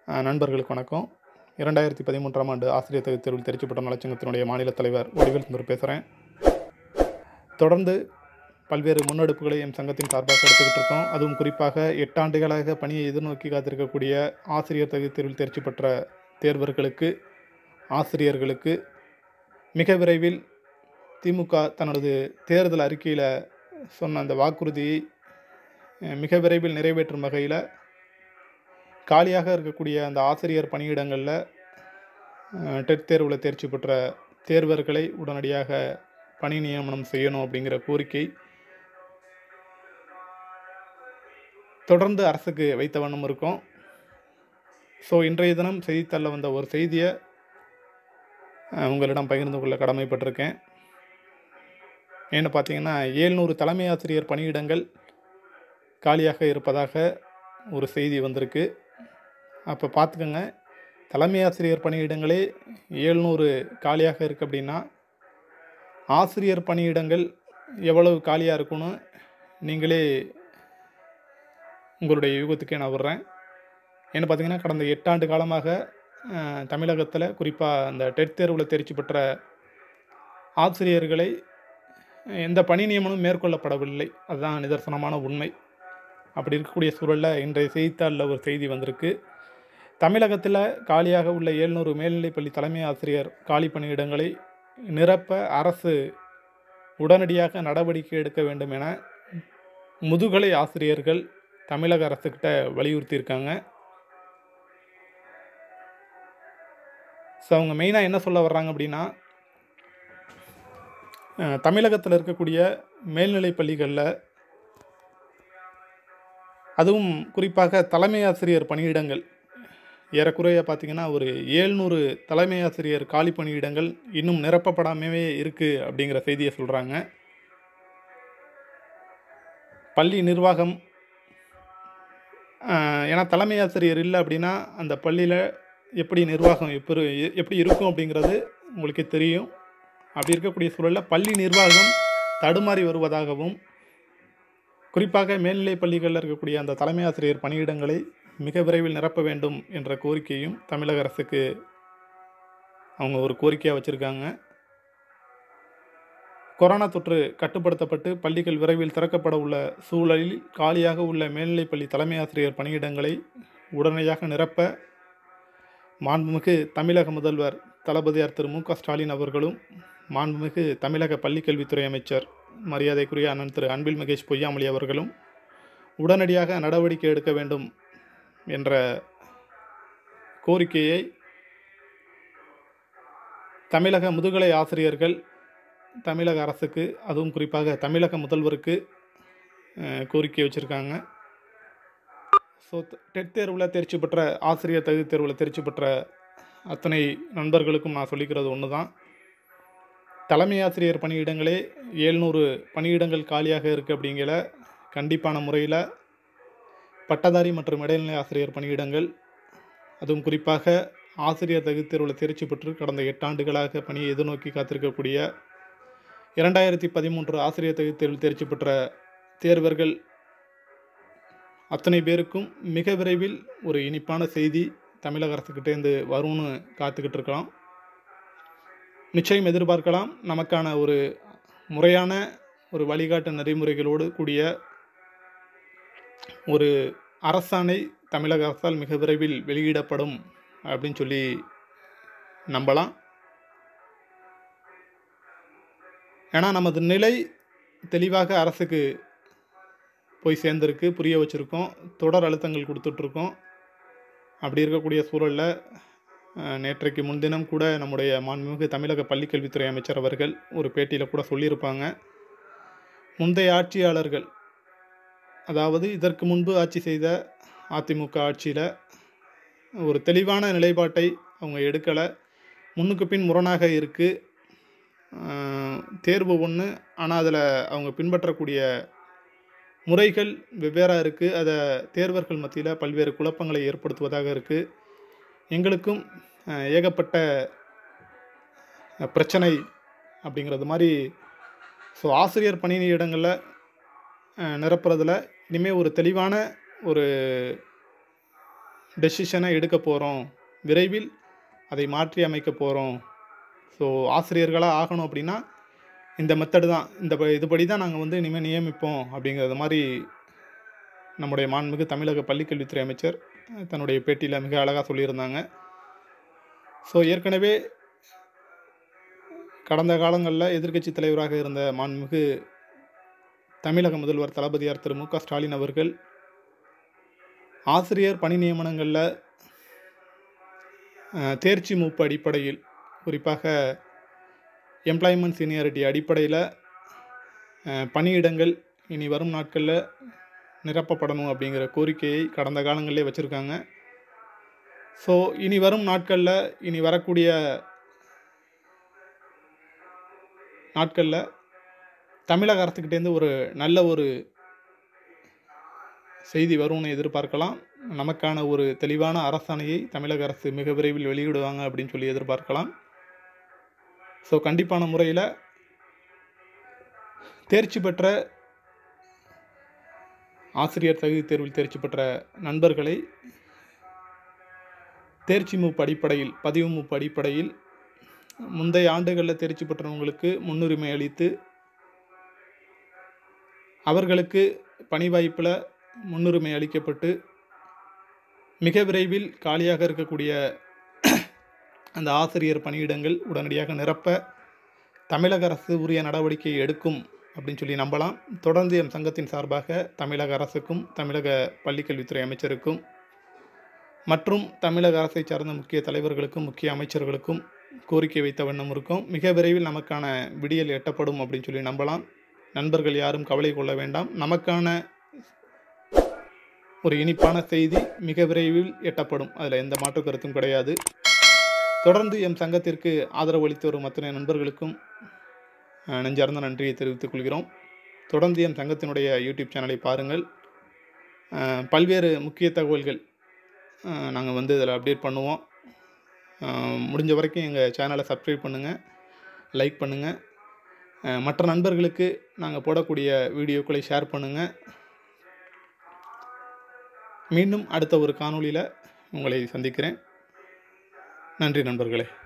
அஹ், நண்பர்களுக்கு வணக்கம் இரண்டாயிரத்தி பதிமூன்றாம் ஆண்டு ஆசிரியர் தகுதி தேர்வில் தெரிவிக்கப்பட்ட நலச்சங்கத்தினுடைய மாநில தலைவர் வடிவேல் சுந்தர் பேசுகிறேன் தொடர்ந்து பல்வேறு முன்னெடுப்புகளை எம் சங்கத்தின் சார்பாக எடுத்துக்கிட்டு இருக்கோம் அதுவும் குறிப்பாக எட்டாண்டுகளாக பணியை எதிர்நோக்கி காத்திருக்கக்கூடிய ஆசிரியர் தகுதி தேர்வில் தேர்ச்சி பெற்ற தேர்வர்களுக்கு ஆசிரியர்களுக்கு மிக விரைவில் திமுக தனது தேர்தல் அறிக்கையில் சொன்ன அந்த வாக்குறுதியை அஹ், மிக விரைவில் நிறைவேற்றும் வகையில் காலியாக இருக்கக்கூடிய அந்த ஆசிரியர் பணியிடங்களில் அஹ், டெட் தேர்வில் தேர்ச்சி பெற்ற தேர்வர்களை உடனடியாக பணி நியமனம் செய்யணும் அப்படிங்கிற கோரிக்கை தொடர்ந்து அரசுக்கு வைத்த வண்ணம் இருக்கும் ஸோ இன்றைய தினம் செய்தித்தாளில் வந்த ஒரு செய்தியை அஹ், உங்களிடம் பகிர்ந்து கொள்ள கடமைப்பட்டிருக்கேன் ஏன்னு பார்த்தீங்கன்னா ஏழ்நூறு தலைமை ஆசிரியர் பணியிடங்கள் காலியாக இருப்பதாக ஒரு செய்தி வந்திருக்கு அப்போ பார்த்துக்கோங்க தலைமை ஆசிரியர் பணியிடங்களே ஏழ்நூறு காலியாக இருக்குது அப்படின்னா ஆசிரியர் பணியிடங்கள் எவ்வளவு காலியாக இருக்குன்னு நீங்களே உங்களுடைய யூகத்துக்கே நான் விடுறேன் ஏன்னு பார்த்தீங்கன்னா கடந்த எட்டாண்டு காலமாக அஹ், தமிழகத்தில் குறிப்பாக அந்த டெட் தேர்வில் தேர்ச்சி பெற்ற ஆசிரியர்களை எந்த பணி நியமனமும் மேற்கொள்ளப்படவில்லை அதுதான் நிதர்சனமான உண்மை அப்படி இருக்கக்கூடிய சூழலில் இன்றைய செய்தித்தாளில் ஒரு செய்தி வந்திருக்கு தமிழகத்தில் காலியாக உள்ள ஏழ்நூறு மேல்நிலைப்பள்ளி தலைமை ஆசிரியர் காலி பணியிடங்களை நிரப்ப அரசு உடனடியாக நடவடிக்கை எடுக்க வேண்டும் என முதுகலை ஆசிரியர்கள் தமிழக அரசுக்கிட்ட வலியுறுத்தியிருக்காங்க ஸோ அவங்க மெயினாக என்ன சொல்ல வர்றாங்க அப்படின்னா அஹ், தமிழகத்தில் இருக்கக்கூடிய மேல்நிலைப் பள்ளிகளில் அதுவும் குறிப்பாக தலைமை ஆசிரியர் பணியிடங்கள் ஏறக்குறைய பார்த்தீங்கன்னா ஒரு ஏழ்நூறு தலைமை ஆசிரியர் காலி பணியிடங்கள் இன்னும் நிரப்பப்படாமவே இருக்குது அப்படிங்கிற செய்தியை சொல்கிறாங்க பள்ளி நிர்வாகம் ஆஹ், ஏன்னா தலைமை ஆசிரியர் இல்லை அப்படின்னா அந்த பள்ளியில் எப்படி நிர்வாகம் எப்படி எப்படி இருக்கும் அப்படிங்கிறது உங்களுக்கே தெரியும் அப்படி இருக்கக்கூடிய சூழலில் பள்ளி நிர்வாகம் தடுமாறி வருவதாகவும் குறிப்பாக மேல்நிலைப் பள்ளிகளில் இருக்கக்கூடிய அந்த தலைமை ஆசிரியர் பணியிடங்களை மிக விரைவில் நிரப்ப வேண்டும் என்ற கோரிக்கையும் தமிழக அரசுக்கு அவங்க ஒரு கோரிக்கையாக வச்சுருக்காங்க கொரோனா தொற்று கட்டுப்படுத்தப்பட்டு பள்ளிகள் விரைவில் திறக்கப்பட உள்ள சூழலில் காலியாக உள்ள மேல்நிலைப்பள்ளி தலைமை ஆசிரியர் பணியிடங்களை உடனடியாக நிரப்ப மாண்புமிகு தமிழக முதல்வர் தளபதியார் திரு மு க ஸ்டாலின் அவர்களும் மாண்புமிகு தமிழக பள்ளிக்கல்வித்துறை அமைச்சர் மரியாதைக்குரிய அண்ணன் திரு அன்பில் மகேஷ் பொய்யாமொழி அவர்களும் உடனடியாக நடவடிக்கை எடுக்க வேண்டும் என்ற கோரிக்கையை தமிழக முதுகலை ஆசிரியர்கள் தமிழக அரசுக்கு அதுவும் குறிப்பாக தமிழக முதல்வருக்கு அஹ், கோரிக்கை வச்சுருக்காங்க ஸோ டெட் தேர்வில் தேர்ச்சி பெற்ற ஆசிரியர் தகுதி தேர்வில் தேர்ச்சி பெற்ற அத்தனை நண்பர்களுக்கும் நான் சொல்லிக்கிறது ஒன்று தான் தலைமை ஆசிரியர் பணியிடங்களே ஏழ்நூறு பணியிடங்கள் காலியாக இருக்குது அப்படிங்கிற கண்டிப்பான முறையில் பட்டதாரி மற்றும் இடைநிலை ஆசிரியர் பணியிடங்கள் அதுவும் குறிப்பாக ஆசிரியர் தகுதி தேர்வில் தேர்ச்சி பெற்று கடந்த எட்டாண்டுகளாக பணியை எதிர்நோக்கி காத்திருக்கக்கூடிய இரண்டாயிரத்தி பதிமூன்று ஆசிரியர் தகுதி தேர்வில் தேர்ச்சி பெற்ற தேர்வர்கள் அத்தனை பேருக்கும் மிக விரைவில் ஒரு இனிப்பான செய்தி தமிழக அரசுக்கிட்டேருந்து வரும்னு காத்துக்கிட்டு இருக்கிறோம் நிச்சயம் எதிர்பார்க்கலாம் நமக்கான ஒரு முறையான ஒரு வழிகாட்டு நெறிமுறைகளோடு கூடிய ஒரு அரசாணை தமிழக அரசால் மிக விரைவில் வெளியிடப்படும் அப்படின்னு சொல்லி நம்பலாம் ஏன்னா நமது நிலை தெளிவாக அரசுக்கு போய் சேர்ந்திருக்கு புரிய வச்சுருக்கோம் தொடர் அழுத்தங்கள் கொடுத்துட்ருக்கோம் அப்படி இருக்கக்கூடிய சூழலில் அஹ், நேற்றைக்கு முன்தினம் கூட நம்முடைய மாண்புமிகு தமிழக பள்ளிக்கல்வித்துறை அமைச்சர் அவர்கள் ஒரு பேட்டியில் கூட சொல்லியிருப்பாங்க முந்தைய ஆட்சியாளர்கள் அதாவது இதற்கு முன்பு ஆட்சி செய்த அதிமுக ஆட்சியில் ஒரு தெளிவான நிலைப்பாட்டை அவங்க எடுக்கலை முன்னுக்கு பின் முரணாக இருக்குது தேர்வு ஒன்று ஆனால் அதில் அவங்க பின்பற்றக்கூடிய முறைகள் வெவ்வேறாக இருக்குது அதை தேர்வர்கள் மத்தியில் பல்வேறு குழப்பங்களை ஏற்படுத்துவதாக இருக்குது எங்களுக்கும் அஹ், ஏகப்பட்ட அஹ், பிரச்சனை அப்படிங்கிறது மாதிரி ஸோ ஆசிரியர் பணியிடங்களில் நிரப்புறதுல இனிமேல் ஒரு தெளிவான ஒரு டெசிஷனை எடுக்க போகிறோம் விரைவில் அதை மாற்றி அமைக்க போகிறோம் ஸோ ஆசிரியர்களாக ஆகணும் அப்படின்னா இந்த மெத்தடு தான் இந்த ப- இதுபடி தான் நாங்கள் வந்து இனிமேல் நியமிப்போம் அப்படிங்கிறது மாதிரி நம்முடைய மாண்புமிகு தமிழக பள்ளிக்கல்வித்துறை அமைச்சர் அஹ், தன்னுடைய பேட்டியில் மிக அழகாக சொல்லியிருந்தாங்க ஸோ ஏற்கனவே கடந்த காலங்களில் எதிர்க்கட்சி தலைவராக இருந்த மாண்புமிகு தமிழக முதல்வர் தளபதியார் திரு மு க ஸ்டாலின் அவர்கள் ஆசிரியர் பணி நியமனங்களில் அஹ், தேர்ச்சி மூப்பு அடிப்படையில் குறிப்பாக எம்ப்ளாய்மெண்ட் சீனியாரிட்டி அடிப்படையில் அஹ், பணியிடங்கள் இனி வரும் நாட்களில் நிரப்பப்படணும் அப்படிங்கிற கோரிக்கையை கடந்த காலங்களிலே வச்சுருக்காங்க ஸோ இனி வரும் நாட்களில் இனி வரக்கூடிய நாட்களில் தமிழக அரசுக்கிட்டேருந்து ஒரு நல்ல ஒரு செய்தி வரும்னு எதிர்பார்க்கலாம் நமக்கான ஒரு தெளிவான அரசாணையை தமிழக அரசு மிக விரைவில் வெளியிடுவாங்க அப்படின்னு சொல்லி எதிர்பார்க்கலாம் ஸோ கண்டிப்பான முறையில் தேர்ச்சி பெற்ற ஆசிரியர் தகுதி தேர்வில் தேர்ச்சி பெற்ற நண்பர்களை தேர்ச்சி மூப்பு அடிப்படையில் பதிவு மூப்பு அடிப்படையில் முந்தைய ஆண்டுகளில் தேர்ச்சி பெற்றவங்களுக்கு முன்னுரிமை அளித்து அவர்களுக்கு பணி வாய்ப்பில் முன்னுரிமை அளிக்கப்பட்டு மிக விரைவில் காலியாக இருக்கக்கூடிய அந்த ஆசிரியர் பணியிடங்கள் உடனடியாக நிரப்ப தமிழக அரசு உரிய நடவடிக்கை எடுக்கும் அப்படின்னு சொல்லி நம்பலாம் தொடர்ந்து எம் சங்கத்தின் சார்பாக தமிழக அரசுக்கும் தமிழக பள்ளிக்கல்வித்துறை அமைச்சருக்கும் மற்றும் தமிழக அரசை சார்ந்த முக்கிய தலைவர்களுக்கும் முக்கிய அமைச்சர்களுக்கும் கோரிக்கை வைத்த வண்ணம் இருக்கும் மிக விரைவில் நமக்கான விடியல் எட்டப்படும் அப்படின்னு சொல்லி நம்பலாம் நண்பர்கள் யாரும் கவலை கொள்ள வேண்டாம் நமக்கான ஒரு இனிப்பான செய்தி மிக விரைவில் எட்டப்படும் அதில் எந்த மாற்று கருத்தும் கிடையாது தொடர்ந்து எம் சங்கத்திற்கு ஆதரவு அளித்து வரும் அத்தனை நண்பர்களுக்கும் அஹ், நெஞ்சார்ந்த நன்றியை தெரிவித்துக் கொள்கிறோம் தொடர்ந்து எம் சங்கத்தினுடைய யூடியூப் சேனலை பாருங்கள் அஹ், பல்வேறு முக்கிய தகவல்கள் நாங்கள் வந்து இதில் அப்டேட் பண்ணுவோம் அஹ், முடிஞ்ச வரைக்கும் எங்கள் சேனலை சப்ஸ்கிரைப் பண்ணுங்கள் லைக் பண்ணுங்கள் அஹ், மற்ற நண்பர்களுக்கு நாங்கள் போடக்கூடிய வீடியோக்களை ஷேர் பண்ணுங்கள் மீண்டும் அடுத்த ஒரு காணொளியில் உங்களை சந்திக்கிறேன் நன்றி நண்பர்களே